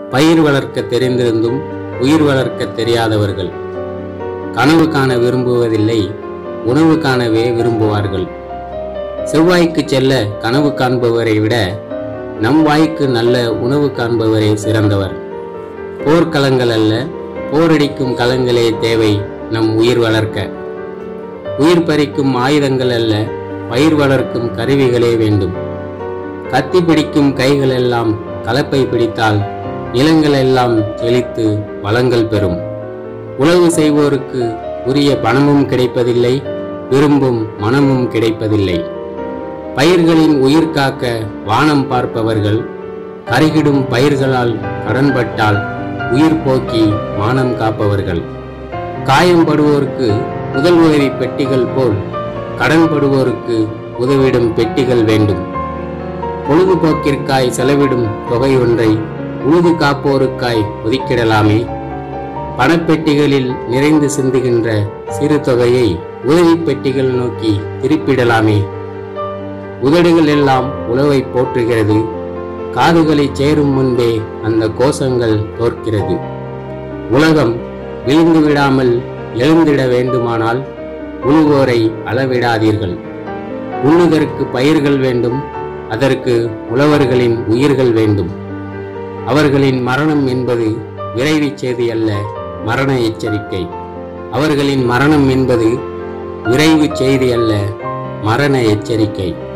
பயிர் வளர்க்க தெரிந்திருந்தும் உயிர் வளர்க்க தெரியாதவர்கள் கனவு காண விரும்புவதில்லை உணவு காணவே விரும்புவார்கள் செவ்வாய்க்கு செல்ல கனவு காண்பவரை விட நம் வாய்க்கு நல்ல உணவு காண்பவரே சிறந்தவர் போர்க்களங்கள் அல்ல போரடிக்கும் களங்களே தேவை நம் உயிர் வளர்க்க உயிர் பறிக்கும் ஆயுதங்கள் அல்ல பயிர் வளர்க்கும் கருவிகளே வேண்டும் கத்தி பிடிக்கும் கைகள் எல்லாம் கலப்பை பிடித்தால் நிலங்கள் எல்லாம் செழித்து வளங்கள் பெறும் உழவு செய்வோருக்கு உரிய பணமும் கிடைப்பதில்லை விரும்பும் மனமும் கிடைப்பதில்லை பயிர்களின் உயிர் காக்க வானம் பார்ப்பவர்கள் கருகிடும் பயிர்களால் கடன்பட்டால் உயிர் போக்கி மானம் காப்பவர்கள் காயம்படுவோருக்கு முதல் உதவி பெட்டிகள் போல் கடன்படுவோருக்கு உதவிடும் பெட்டிகள் வேண்டும் பொழுதுபோக்கிற்காய் செலவிடும் தொகை ஒன்றை உழுது காப்போருக்காய் ஒதுக்கிடலாமே பணப்பெட்டிகளில் நிறைந்து சிந்துகின்ற சிறு தொகையை உதவிப் பெட்டிகள் நோக்கி திருப்பிடலாமே உதடுகள் எல்லாம் உழவை போற்றுகிறது காதுகளை சேரும் முன்பே அந்த கோஷங்கள் தோற்கிறது உலகம் விழுந்து விடாமல் எழுந்திட வேண்டுமானால் உழுவோரை அளவிடாதீர்கள் உண்ணுதற்கு பயிர்கள் வேண்டும் அதற்கு உழவர்களின் உயிர்கள் வேண்டும் அவர்களின் மரணம் என்பது விரைவுச் செய்தி அல்ல மரண எச்சரிக்கை அவர்களின் மரணம் என்பது விரைவு செய்தி அல்ல மரண எச்சரிக்கை